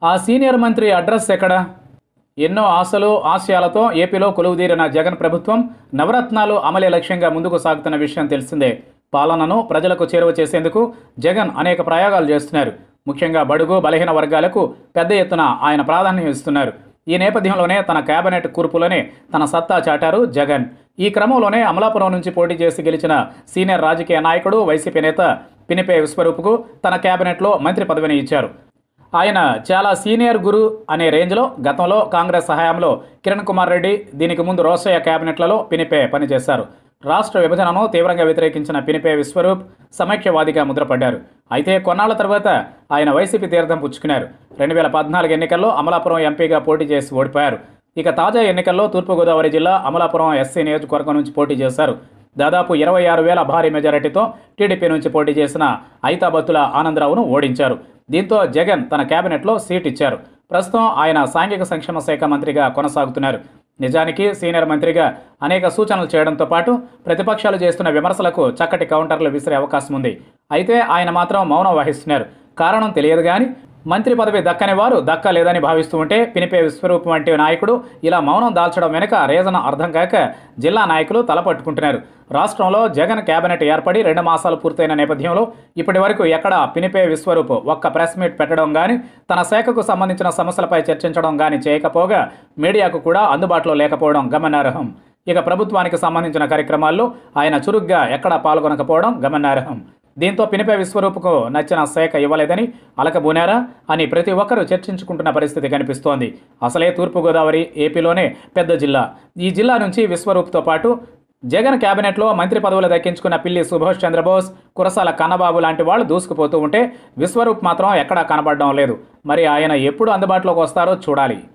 ఆ సీనియర్ మంత్రి అడ్రస్ ఎక్కడ ఎన్నో ఆశలు ఆశయాలతో ఏపీలో కొలువుదీరిన జగన్ ప్రభుత్వం నవరత్నాలు అమలే లక్ష్యంగా ముందుకు సాగుతున్న విషయం తెలిసిందే పాలనను ప్రజలకు చేరువ చేసేందుకు జగన్ అనేక ప్రయోగాలు చేస్తున్నారు ముఖ్యంగా బడుగు బలహీన వర్గాలకు పెద్ద ఎత్తున ఆయన ప్రాధాన్యం ఇస్తున్నారు ఈ నేపథ్యంలోనే తన కేబినెట్ కూర్పులోనే తన సత్తా చాటారు జగన్ ఈ క్రమంలోనే అమలాపురం నుంచి పోటీ చేసి గెలిచిన సీనియర్ రాజకీయ నాయకుడు వైసీపీ నేత పినిపే విశ్వరూప్కు తన కేబినెట్లో మంత్రి పదవిని ఇచ్చారు ఆయన చాలా సీనియర్ గురు అనే రేంజ్లో గతంలో కాంగ్రెస్ సహాయంలో కిరణ్ కుమార్ రెడ్డి దీనికి ముందు రోసయ్య కేబినెట్లలో పినిపే పనిచేశారు రాష్ట్ర విభజనను తీవ్రంగా వ్యతిరేకించిన పినిపే విశ్వరూప్ సమైక్యవాదిగా ముద్రపడ్డారు అయితే కొన్నాళ్ల తర్వాత ఆయన వైసీపీ తీర్థం పుచ్చుకున్నారు రెండు వేల పద్నాలుగు ఎన్నికల్లో అమలాపురం ఎంపీగా పోటీ చేసి ఓడిపోయారు ఇక తాజా ఎన్నికల్లో తూర్పుగోదావరి జిల్లా అమలాపురం ఎస్సీ నియోజకవర్గం నుంచి పోటీ చేశారు దాదాపు ఇరవై ఆరు వేల భారీ మెజారిటీతో టీడీపీ నుంచి పోటీ చేసిన ఐతాబత్తుల ఆనందరావును ఓడించారు దీంతో జగన్ తన కేబినెట్లో సీట్ ఇచ్చారు ప్రస్తుతం ఆయన సాంఘిక సంక్షేమ శాఖ మంత్రిగా కొనసాగుతున్నారు నిజానికి సీనియర్ మంత్రిగా అనేక సూచనలు చేయడంతో పాటు ప్రతిపక్షాలు చేస్తున్న విమర్శలకు చక్కటి కౌంటర్లు విసిరే అవకాశం ఉంది అయితే ఆయన మాత్రం మౌనం వహిస్తున్నారు కారణం తెలియదు కానీ మంత్రి పదవి దక్కని వారు దక్కలేదని భావిస్తూ ఉంటే పినిపే విశ్వరూపం వంటి నాయకుడు ఇలా మౌనం దాల్చడం వెనుక రీజన్ అర్థం కాక జిల్లా నాయకులు తలపట్టుకుంటున్నారు రాష్ట్రంలో జగన్ కేబినెట్ ఏర్పడి రెండు మాసాలు పూర్తయిన నేపథ్యంలో ఇప్పటి వరకు ఎక్కడ పినిపే విశ్వరూప్ ఒక్క ప్రెస్ మీట్ పెట్టడం కానీ తన శాఖకు సంబంధించిన సమస్యలపై చర్చించడం కానీ చేయకపోగా మీడియాకు కూడా అందుబాటులో లేకపోవడం గమనార్హం ఇక ప్రభుత్వానికి సంబంధించిన కార్యక్రమాల్లో ఆయన చురుగ్గా ఎక్కడా పాల్గొనకపోవడం గమనార్హం దీంతో పినిపే విశ్వరూపుకు నచ్చిన శాఖ ఇవ్వలేదని అలకబూనారా అని ప్రతి ఒక్కరూ చర్చించుకుంటున్న పరిస్థితి కనిపిస్తోంది అసలే తూర్పుగోదావరి ఏపీలోనే పెద్ద జిల్లా ఈ జిల్లా నుంచి విశ్వరూప్తో పాటు జగన్ కేబినెట్లో మంత్రి పదవులు దక్కించుకున్న పిల్లి సుభాష్ చంద్రబోస్ కురసాల కన్నబాబు లాంటి వాళ్ళు దూసుకుపోతూ ఉంటే విశ్వరూప్ మాత్రం ఎక్కడా కనబడడం లేదు మరి ఆయన ఎప్పుడు అందుబాటులోకి వస్తారో చూడాలి